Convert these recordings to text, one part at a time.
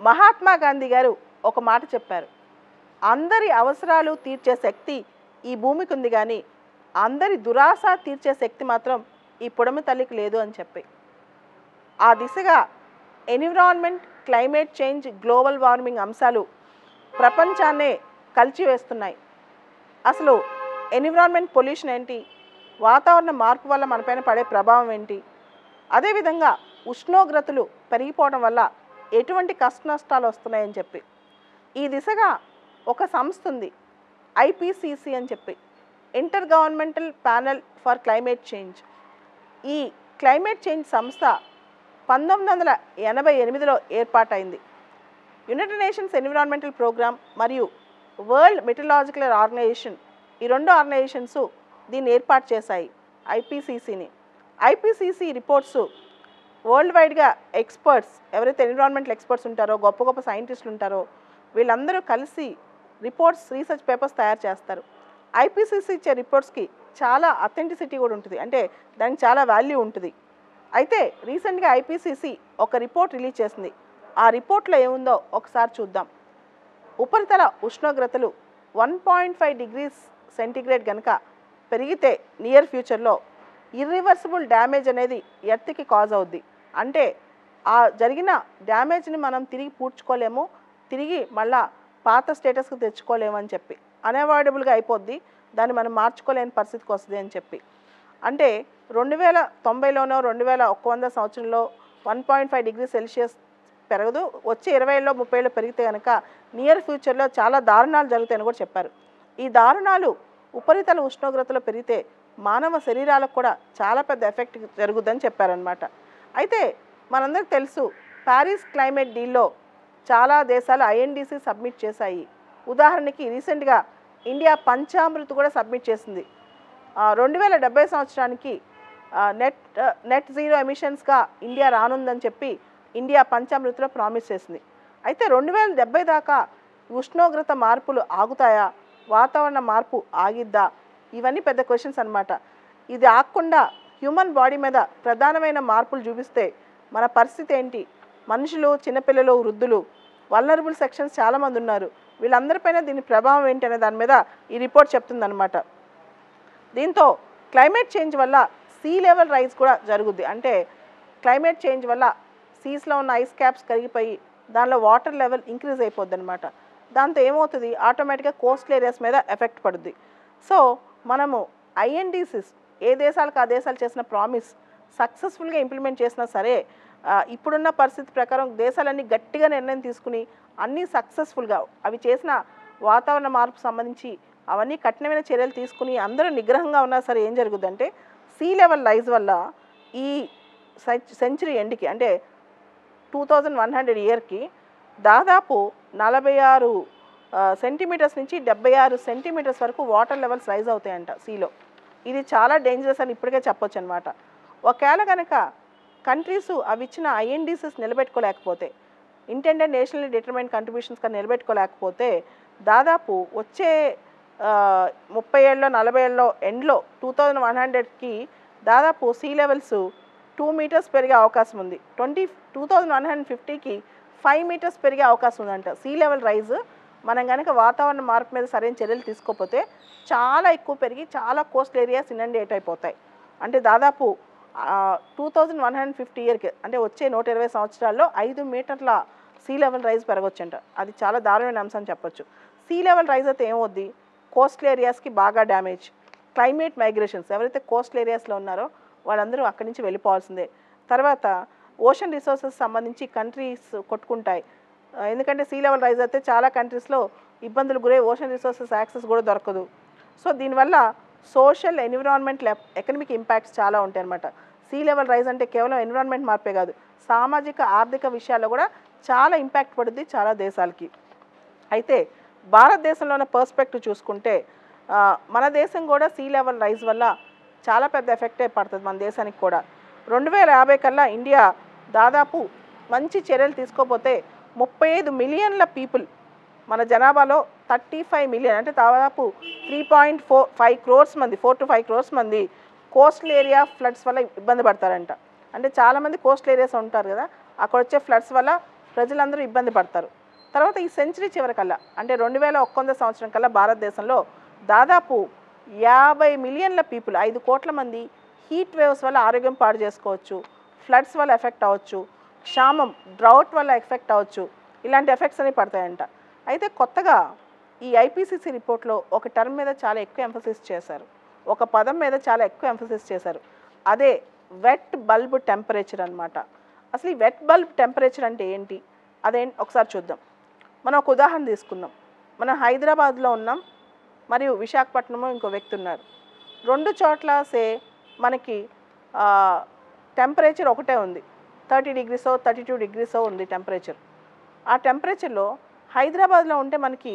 మహాత్మా గాంధీ గారు ఒక మాట చెప్పారు అందరి అవసరాలు తీర్చే శక్తి ఈ భూమికి ఉంది కానీ అందరి దురాశ తీర్చే శక్తి మాత్రం ఈ పుడమి తల్లికి లేదు అని చెప్పి ఆ దిశగా environment climate change global warming అంశాలు ప్రపంచాన్నే కలిచివేస్తున్నాయి అసలు ఎన్విరాన్మెంట్ పొల్యూషన్ ఏంటి వాతావరణ మార్పు వల్ల మనపైన పడే ప్రభావం ఏంటి అదేవిధంగా ఉష్ణోగ్రతలు పెరిగిపోవడం వల్ల ఎటువంటి కష్ట నష్టాలు వస్తున్నాయని చెప్పి ఈ దిశగా ఒక సంస్థ ఉంది ఐపీసీసీ అని చెప్పి intergovernmental panel for climate change ఈ క్లైమేట్ చేంజ్ సంస్థ పంతొమ్మిది వందల ఎనభై ఎనిమిదిలో ఏర్పాటైంది యునైటెడ్ నేషన్స్ ఎన్విరాన్మెంటల్ ప్రోగ్రామ్ మరియు వరల్డ్ మెటలాజికల్ ఆర్గనైజేషన్ ఈ రెండు ఆర్గనైజేషన్స్ దీన్ని ఏర్పాటు చేశాయి ఐపీసీసీని ఐపీసీసీ రిపోర్ట్స్ వరల్డ్ వైడ్గా ఎక్స్పర్ట్స్ ఎవరైతే ఎన్విరాన్మెంటల్ ఎక్స్పర్ట్స్ ఉంటారో గొప్ప గొప్ప సైంటిస్టులు ఉంటారో వీళ్ళందరూ కలిసి రిపోర్ట్స్ రీసెర్చ్ పేపర్స్ తయారు చేస్తారు ఐపీసీసీ ఇచ్చే రిపోర్ట్స్కి చాలా అథెంటిసిటీ కూడా ఉంటుంది అంటే దానికి చాలా వాల్యూ ఉంటుంది అయితే రీసెంట్గా ఐపీసీసీ ఒక రిపోర్ట్ రిలీజ్ చేసింది ఆ రిపోర్ట్లో ఏముందో ఒకసారి చూద్దాం ఉపరితల ఉష్ణోగ్రతలు one point five degrees centigrade కనుక పెరిగితే నియర్ ఫ్యూచర్లో ఇర్రివర్సిబుల్ డ్యామేజ్ అనేది ఎర్త్కి కాజ్ అవుద్ది అంటే ఆ జరిగిన డ్యామేజ్ని మనం తిరిగి పూడ్చుకోలేము తిరిగి మళ్ళా పాత స్టేటస్కి తెచ్చుకోలేము అని చెప్పి అన్అవాయిడబుల్గా అయిపోద్ది దాన్ని మనం మార్చుకోలేని పరిస్థితికి వస్తుంది అని చెప్పి అంటే రెండు వేల తొంభైలోనో రెండు వేల ఒక్క వంద సంవత్సరంలో one point five degree Celsius పెరగదు వచ్చే ఇరవైలో ముప్పైలో పెరిగితే కనుక నియర్ ఫ్యూచర్లో చాలా దారుణాలు జరుగుతాయని కూడా చెప్పారు ఈ దారుణాలు ఉపరితల ఉష్ణోగ్రతలో పెరిగితే మానవ శరీరాలకు కూడా చాలా పెద్ద ఎఫెక్ట్ జరుగుద్దని చెప్పారనమాట అయితే మనందరికి తెలుసు ప్యారిస్ క్లైమేట్ డీల్లో చాలా దేశాలు ఐఎన్డీసీ సబ్మిట్ చేశాయి ఉదాహరణకి రీసెంట్గా ఇండియా పంచామృత్ కూడా సబ్మిట్ చేసింది రెండు వేల డెబ్బై సంవత్సరానికి ఆ, నెట్ ఆ, నెట్ జీరో ఎమిషన్స్గా ఇండియా రానుందని చెప్పి ఇండియా పంచామృతిలో ప్రామిస్ చేసింది అయితే రెండు వేల డెబ్బై దాకా ఉష్ణోగ్రత మార్పులు ఆగుతాయా వాతావరణ మార్పు ఆగిద్దా ఇవన్నీ పెద్ద క్వశ్చన్స్ అన్నమాట ఇది ఆగకుండా హ్యూమన్ బాడీ మీద ప్రధానమైన మార్పులు చూపిస్తే మన పరిస్థితి ఏంటి మనుషులు చిన్నపిల్లలు వృద్ధులు వల్నరబుల్ సెక్షన్స్ చాలామంది ఉన్నారు వీళ్ళందరిపైన దీని ప్రభావం ఏంటి అనే దాని మీద ఈ రిపోర్ట్ చెప్తుందన్నమాట దీంతో క్లైమేట్ చేంజ్ వల్ల సీ లెవెల్ రైజ్ కూడా జరుగుద్ది అంటే క్లైమేట్ చేంజ్ వల్ల సీస్లో ఉన్న ఐస్ క్యాప్స్ కరిగిపోయి దానిలో వాటర్ లెవెల్ ఇంక్రీజ్ అయిపోద్ది అనమాట దాంతో ఏమవుతుంది ఆటోమేటిక్గా కోస్టల్ ఏరియాస్ మీద ఎఫెక్ట్ పడుద్ది సో మనము ఐఎన్డీసీస్ ఏ దేశాలకు ఆ దేశాలు చేసిన ప్రామిస్ సక్సెస్ఫుల్గా ఇంప్లిమెంట్ చేసినా సరే ఆ, ఇప్పుడున్న పరిస్థితి ప్రకారం దేశాలన్నీ గట్టిగా నిర్ణయం తీసుకుని అన్నీ సక్సెస్ఫుల్గా అవి చేసిన వాతావరణ మార్పు సంబంధించి అవన్నీ కఠినమైన చర్యలు తీసుకుని అందరూ నిగ్రహంగా ఉన్నా సరే ఏం జరుగుద్దంటే సీ లెవెల్ రైజ్ వల్ల ఈ సెంచరీ ఎండ్కి అంటే టూ థౌజండ్ వన్ హండ్రెడ్ ఇయర్కి దాదాపు నలభై ఆరు సెంటీమీటర్స్ నుంచి డెబ్బై ఆరు సెంటీమీటర్స్ వరకు వాటర్ లెవెల్స్ రైజ్ అవుతాయంట సీలో ఇది చాలా డేంజరస్ అని ఇప్పటికే చెప్పొచ్చు అనమాట ఒకవేళ కనుక కంట్రీస్ అవి ఇచ్చిన ఐఎన్డీసీస్ నిలబెట్టుకోలేకపోతే ఇంటెండెడ్ నేషనల్ డిటర్మైన్ కంట్రిబ్యూషన్స్గా నిలబెట్టుకోలేకపోతే దాదాపు వచ్చే ఆ, ముప్పై ఏళ్ళలో నలభై ఏళ్ళలో ఎండ్లో టూ థౌజండ్ వన్ హండ్రెడ్కి దాదాపు సీ లెవెల్స్ టూ మీటర్స్ పెరిగే అవకాశం ఉంది twenty two thousand one hundred ఫిఫ్టీకి ఫైవ్ మీటర్స్ పెరిగే అవకాశం ఉందంట సీ లెవెల్ రైజ్ మనం కనుక వాతావరణ మార్పు మీద సరైన చర్యలు తీసుకోకపోతే చాలా ఎక్కువ పెరిగి చాలా కోస్టల్ ఏరియాస్ ఇనండేట్ అయిపోతాయి అంటే దాదాపు two thousand one hundred fifty ఇయర్కి అంటే వచ్చే నూట ఇరవై సంవత్సరాల్లో ఐదు మీటర్ల సీ లెవెల్ రైజ్ పెరగొచ్చంట అది చాలా దారుణమైన అంశం చెప్పొచ్చు సీ లెవెల్ రైజ్ అయితే ఏమవుద్ది కోస్టల్ ఏరియాస్కి బాగా డ్యామేజ్ క్లైమేట్ మైగ్రేషన్స్ ఎవరైతే కోస్టల్ ఏరియాస్లో ఉన్నారో వాళ్ళందరూ అక్కడి నుంచి వెళ్ళిపోవాల్సిందే తర్వాత ఓషన్ రిసోర్సెస్ సంబంధించి కంట్రీస్ కొట్టుకుంటాయి ఆ, ఎందుకంటే సీ లెవెల్ రైజ్ అయితే చాలా కంట్రీస్లో ఇబ్బందులు గురై ఓషన్ రిసోర్సెస్ యాక్సెస్ కూడా దొరకదు సో దీనివల్ల సోషల్ ఎన్విరాన్మెంట్ ఎకనమిక్ ఇంపాక్ట్స్ చాలా ఉంటాయి అనమాట సీ లెవెల్ రైజ్ అంటే కేవలం ఎన్విరాన్మెంట్ మార్పే కాదు సామాజిక ఆర్థిక విషయాల్లో కూడా చాలా ఇంపాక్ట్ పడుద్ది చాలా దేశాలకి అయితే భారతదేశంలో ఉన్న పర్స్పెక్టివ్ చూసుకుంటే ఆ, మన దేశం కూడా సీ లెవెల్ రైజ్ వల్ల చాలా పెద్ద ఎఫెక్టే పడుతుంది మన దేశానికి కూడా రెండు వేల యాభై కల్లా ఇండియా దాదాపు మంచి చర్యలు తీసుకోపోతే ముప్పై ఐదు మిలియన్ల పీపుల్ మన జనాభాలో థర్టీ ఫైవ్ మిలియన్ అంటే దాదాపు three point four five crores మంది ఫోర్ టు ఫైవ్ క్రోర్స్ మంది కోస్టల్ ఏరియా ఫ్లడ్స్ వల్ల ఇబ్బంది పడతారంట అంటే చాలామంది కోస్టల్ ఏరియాస్ ఉంటారు కదా అక్కడ వచ్చే ఫ్లడ్స్ వల్ల ప్రజలందరూ ఇబ్బంది పడతారు తర్వాత ఈ సెంచరీ చివరికల్లా అంటే రెండు వేల ఒక్క వంద సంవత్సరం కల్లా భారతదేశంలో దాదాపు యాభై మిలియన్ల పీపుల్ ఐదు కోట్ల మంది హీట్ వేవ్స్ వల్ల ఆరోగ్యం పాడు చేసుకోవచ్చు ఫ్లడ్స్ వల్ల ఎఫెక్ట్ అవ్వచ్చు క్షామం డ్రౌట్ వల్ల ఎఫెక్ట్ అవ్వచ్చు ఇలాంటి ఎఫెక్ట్స్ అనేవి పడతాయంట అయితే కొత్తగా ఈ ఐపీసీసీ రిపోర్ట్లో ఒక టర్మ్ మీద చాలా ఎక్కువ ఎంఫసిస్ చేశారు ఒక పదం మీద చాలా ఎక్కువ ఎంఫసిస్ చేశారు అదే వెట్ బల్బ్ టెంపరేచర్ అన్నమాట అసలు ఈ వెట్ బల్బ్ టెంపరేచర్ అంటే ఏంటి అదే ఒకసారి చూద్దాం మనం ఒక ఉదాహరణ తీసుకుందాం మనం హైదరాబాద్లో ఉన్నాం మరియు విశాఖపట్నంలో ఇంకో వ్యక్తి ఉన్నారు రెండు చోట్ల సే మనకి టెంపరేచర్ ఒకటే ఉంది థర్టీ డిగ్రీసో థర్టీ టూ డిగ్రీసో ఉంది టెంపరేచర్ ఆ టెంపరేచర్లో హైదరాబాద్లో ఉంటే మనకి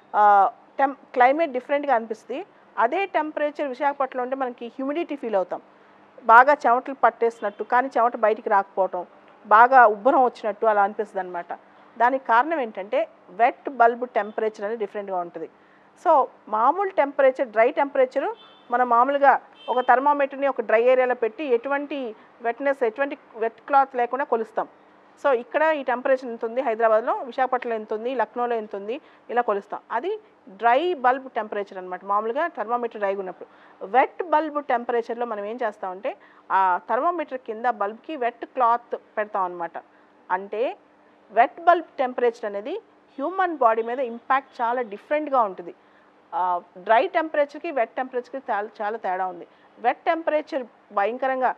టెం క్లైమేట్ డిఫరెంట్గా అనిపిస్తుంది అదే టెంపరేచర్ విశాఖపట్నంలో ఉంటే మనకి హ్యూమిడిటీ ఫీల్ అవుతాం బాగా చెమటలు పట్టేసినట్టు కానీ చెమట బయటికి రాకపోవటం బాగా ఉబ్బరం వచ్చినట్టు అలా అనిపిస్తుంది అనమాట దానికి కారణం ఏంటంటే వెట్ బల్బ్ టెంపరేచర్ అనేది డిఫరెంట్గా ఉంటుంది సో మామూలు టెంపరేచర్ డ్రై టెంపరేచరు మనం మామూలుగా ఒక థర్మామీటర్ని ఒక డ్రై ఏరియాలో పెట్టి ఎటువంటి వెట్నెస్ ఎటువంటి వెట్ క్లాత్ లేకుండా కొలుస్తాం సో ఇక్కడ ఈ టెంపరేచర్ ఎంత ఉంది హైదరాబాద్లో విశాఖపట్నంలో ఎంత ఉంది లక్నోలో ఎంత ఉంది ఇలా కొలుస్తాం అది డ్రై బల్బ్ టెంపరేచర్ అనమాట మామూలుగా థర్మామీటర్ డ్రైగా ఉన్నప్పుడు వెట్ బల్బ్ టెంపరేచర్లో మనం ఏం చేస్తామంటే ఆ థర్మామీటర్ కింద బల్బ్కి వెట్ క్లాత్ పెడతాం అనమాట అంటే వెట్ బల్బ్ టెంపరేచర్ అనేది హ్యూమన్ బాడీ మీద ఇంపాక్ట్ చాలా డిఫరెంట్గా ఉంటుంది డ్రై టెంపరేచర్కి వెట్ టెంపరేచర్కి చాలా చాలా తేడా ఉంది వెట్ టెంపరేచర్ భయంకరంగా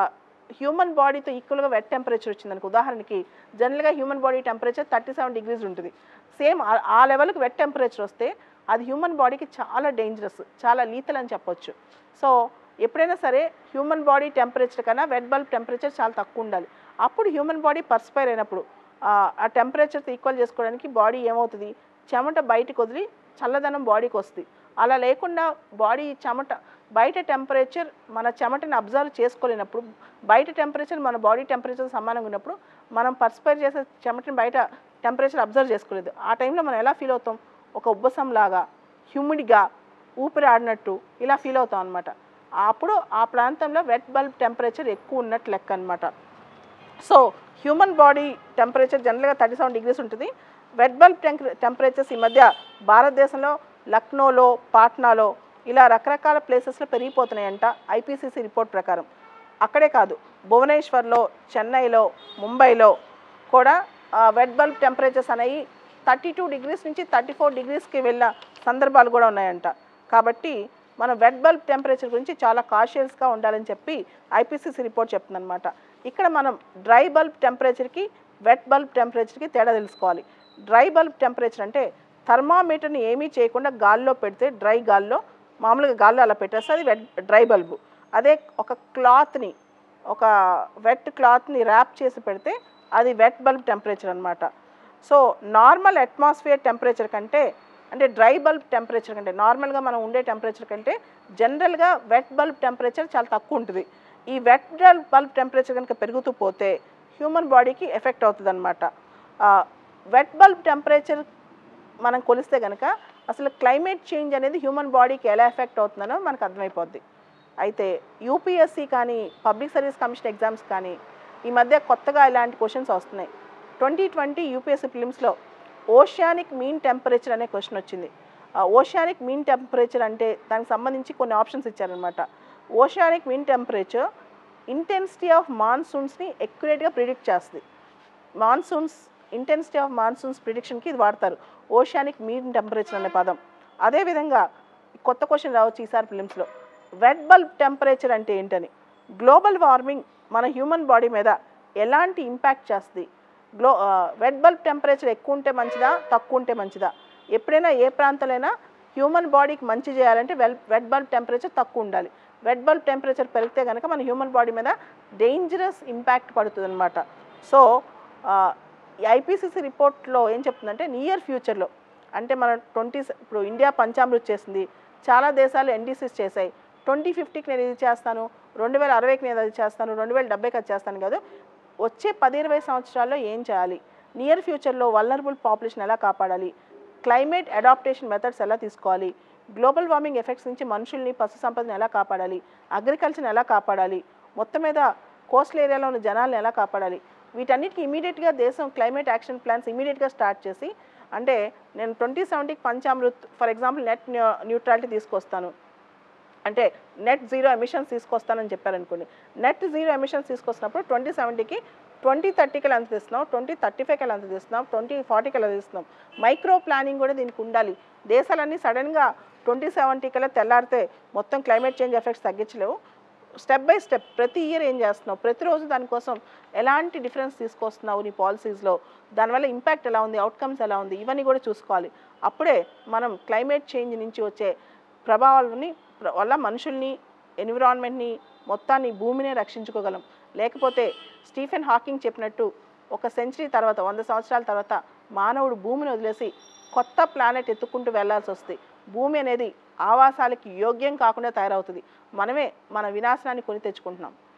హ్యూమన్ బాడీతో ఈక్వల్గా వెట్ టెంపరేచర్ వచ్చింది అనుకో ఉదాహరణకి జనరల్గా human body temperature thirty seven degrees ఉంటుంది సేమ్ ఆ లెవెల్కి వెట్ టెంపరేచర్ వస్తే అది హ్యూమన్ బాడీకి చాలా డేంజరస్ చాలా లీతల్ అని చెప్పొచ్చు సో ఎప్పుడైనా సరే హ్యూమన్ బాడీ టెంపరేచర్ కన్నా వెట్ బల్బ్ టెంపరేచర్ చాలా తక్కువ ఉండాలి అప్పుడు హ్యూమన్ బాడీ పర్స్పైర్ అయినప్పుడు ఆ, ఆ టెంపరేచర్తో ఈక్వల్ చేసుకోవడానికి బాడీ ఏమవుతుంది చెమట బయటకు వదిలి చల్లదనం బాడీకి వస్తుంది అలా లేకుండా బాడీ చెమట బయట టెంపరేచర్ మన చెమటని అబ్జర్వ్ చేసుకోలేనప్పుడు బయట టెంపరేచర్ మన బాడీ టెంపరేచర్ సమానంగా ఉన్నప్పుడు మనం పర్స్పైర్ చేసే చెమటని బయట టెంపరేచర్ అబ్జర్వ్ చేసుకోలేదు ఆ టైంలో మనం ఎలా ఫీల్ అవుతాం ఒక ఉబ్బసంలాగా హ్యూమిడ్గా ఊపిరి ఆడినట్టు ఇలా ఫీల్ అవుతాం అనమాట అప్పుడు ఆ ప్రాంతంలో వెట్ బల్బ్ టెంపరేచర్ ఎక్కువ ఉన్నట్టు లెక్క అనమాట సో హ్యూమన్ బాడీ టెంపరేచర్ జనరల్గా థర్టీ సెవెన్ డిగ్రీస్ ఉంటుంది వెట్ బల్బ్ టెంపరేచర్స్ ఈ మధ్య భారతదేశంలో లక్నోలో పాట్నాలో ఇలా రకరకాల ప్లేసెస్లో పెరిగిపోతున్నాయంట ఐపీసీసీ రిపోర్ట్ ప్రకారం అక్కడే కాదు భువనేశ్వర్లో చెన్నైలో ముంబైలో కూడా వెట్ బల్బ్ టెంపరేచర్స్ అనేవి థర్టీ టూ డిగ్రీస్ నుంచి థర్టీ ఫోర్ డిగ్రీస్కి వెళ్ళిన సందర్భాలు కూడా ఉన్నాయంట కాబట్టి మనం వెట్ బల్బ్ టెంపరేచర్ గురించి చాలా కాషియస్గా ఉండాలని చెప్పి ఐపీసీసీ రిపోర్ట్ చెప్తుందన్నమాట ఇక్కడ మనం డ్రై బల్బ్ టెంపరేచర్కి వెట్ బల్బ్ టెంపరేచర్కి తేడా తెలుసుకోవాలి డ్రై బల్బ్ టెంపరేచర్ అంటే థర్మామీటర్ని ఏమీ చేయకుండా గాల్లో పెడితే డ్రై గాల్లో మామూలుగా గాల్లో అలా పెట్టేస్తే అది వెట్ డ్రై బల్బు అదే ఒక క్లాత్ని ఒక వెట్ క్లాత్ని ర్యాప్ చేసి పెడితే అది వెట్ బల్బ్ టెంపరేచర్ అనమాట సో నార్మల్ అట్మాస్ఫియర్ టెంపరేచర్ కంటే అంటే డ్రై బల్బ్ టెంపరేచర్ కంటే నార్మల్గా మనం ఉండే టెంపరేచర్ కంటే జనరల్గా వెట్ బల్బ్ టెంపరేచర్ చాలా తక్కువ ఉంటుంది ఈ వెట్ బల్బ్ టెంపరేచర్ కనుక పెరుగుతూ పోతే హ్యూమన్ బాడీకి ఎఫెక్ట్ అవుతుంది అనమాట వెట్ బల్బ్ టెంపరేచర్ మనం కొలిస్తే కనుక అసలు క్లైమేట్ చేంజ్ అనేది హ్యూమన్ బాడీకి ఎలా ఎఫెక్ట్ అవుతుందనో మనకు అర్థమైపోద్ది అయితే యూపీఎస్సీ కానీ పబ్లిక్ సర్వీస్ కమిషన్ ఎగ్జామ్స్ కానీ ఈ మధ్య కొత్తగా ఇలాంటి క్వశ్చన్స్ వస్తున్నాయి ట్వంటీ ట్వంటీ యూపీఎస్సీ ఫిలిమ్స్లో ఓషియానిక్ మీన్ టెంపరేచర్ అనే క్వశ్చన్ వచ్చింది ఓషియానిక్ మీన్ టెంపరేచర్ అంటే దానికి సంబంధించి కొన్ని ఆప్షన్స్ ఇచ్చారనమాట oceanic mean temperature intensity of మాన్సూన్స్ని ఎక్యురేట్గా ప్రిడిక్ట్ చేస్తుంది మాన్సూన్స్ ఇంటెన్సిటీ ఆఫ్ మాన్సూన్స్ ప్రిడిక్షన్కి ఇది వాడతారు ఓషియానిక్ మీన్ టెంపరేచర్ అనే పదం అదేవిధంగా కొత్త క్వశ్చన్ రావచ్చు ఈసారి ఫిలిమ్స్లో వెట్ బల్బ్ టెంపరేచర్ అంటే ఏంటని గ్లోబల్ వార్మింగ్ మన హ్యూమన్ బాడీ మీద ఎలాంటి ఇంపాక్ట్ చేస్తుంది గ్లో వెట్ బల్బ్ టెంపరేచర్ ఎక్కువ ఉంటే మంచిదా తక్కువ ఉంటే మంచిదా ఎప్పుడైనా ఏ ప్రాంతంలోనైనా హ్యూమన్ బాడీకి మంచి చేయాలంటే వెల్ వెట్ బల్బ్ టెంపరేచర్ తక్కువ ఉండాలి వెట్ బల్బ్ టెంపరేచర్ పెరిగితే కనుక మన హ్యూమన్ బాడీ మీద డేంజరస్ ఇంపాక్ట్ పడుతుంది అనమాట సో ఈ ఐపీసీసీ రిపోర్ట్లో ఏం చెప్తుందంటే నియర్ ఫ్యూచర్లో అంటే మన ట్వంటీ ఇప్పుడు ఇండియా పంచామృత్ చేసింది చాలా దేశాలు ఎన్డీసీస్ చేశాయి ట్వంటీ ఫిఫ్టీకి నేను ఇది చేస్తాను రెండు వేల అరవైకి నేను అది చేస్తాను రెండు వేల డెబ్బైకి అది చేస్తాను కాదు వచ్చే పది ఇరవై సంవత్సరాల్లో ఏం చేయాలి నియర్ ఫ్యూచర్లో వల్నరబుల్ పాపులేషన్ ఎలా కాపాడాలి క్లైమేట్ అడాప్టేషన్ మెథడ్స్ ఎలా తీసుకోవాలి గ్లోబల్ వార్మింగ్ ఎఫెక్ట్స్ నుంచి మనుషుల్ని పశు సంపదను ఎలా కాపాడాలి అగ్రికల్చర్ని ఎలా కాపాడాలి మొత్తం మీద కోస్టల్ ఏరియాలో ఉన్న జనాలను ఎలా కాపాడాలి వీటన్నిటికీ ఇమీడియట్గా దేశం క్లైమేట్ యాక్షన్ ప్లాన్స్ ఇమీడియట్గా స్టార్ట్ చేసి అంటే నేను ట్వంటీ సెవెంటీకి Panchamrit for example net neutrality తీసుకొస్తాను అంటే నెట్ జీరో ఎమిషన్స్ తీసుకొస్తానని చెప్పారనుకోండి నెట్ జీరో ఎమిషన్స్ తీసుకొస్తున్నప్పుడు ట్వంటీ సెవెంటీకి ట్వంటీ థర్టీకి ఎంత తీస్తున్నాం ట్వంటీ థర్టీ ఫైవ్కి ఎంత తీస్తున్నాం ట్వంటీ ఫార్టీకి ఎలా తీస్తున్నాం మైక్రో ప్లానింగ్ కూడా దీనికి ఉండాలి దేశాలన్నీ సడన్గా ట్వంటీ సెవెంటీకి ఎలా తెల్లారితే మొత్తం క్లైమేట్ చేంజ్ ఎఫెక్ట్స్ తగ్గించలేవు స్టెప్ బై స్టెప్ ప్రతి ఇయర్ ఏం చేస్తున్నావు ప్రతిరోజు దానికోసం ఎలాంటి డిఫరెన్స్ తీసుకొస్తున్నావు నీ పాలసీస్లో దానివల్ల ఇంపాక్ట్ ఎలా ఉంది అవుట్కమ్స్ ఎలా ఉంది ఇవన్నీ కూడా చూసుకోవాలి అప్పుడే మనం క్లైమేట్ చేంజ్ నుంచి వచ్చే ప్రభావాలని ప్ర- వల్ల మనుషుల్ని ఎన్విరాన్మెంట్ని మొత్తాన్ని భూమిని రక్షించుకోగలం లేకపోతే స్టీఫెన్ హాకింగ్ చెప్పినట్టు ఒక సెంచరీ తర్వాత వంద సంవత్సరాల తర్వాత మానవుడు భూమిని వదిలేసి కొత్త ప్లానెట్ ఎత్తుకుంటూ వెళ్లాల్సి వస్తుంది భూమి అనేది ఆవాసాలకి యోగ్యం కాకుండా తయారవుతుంది మనమే మన వినాశనాన్ని కొని తెచ్చుకుంటున్నాం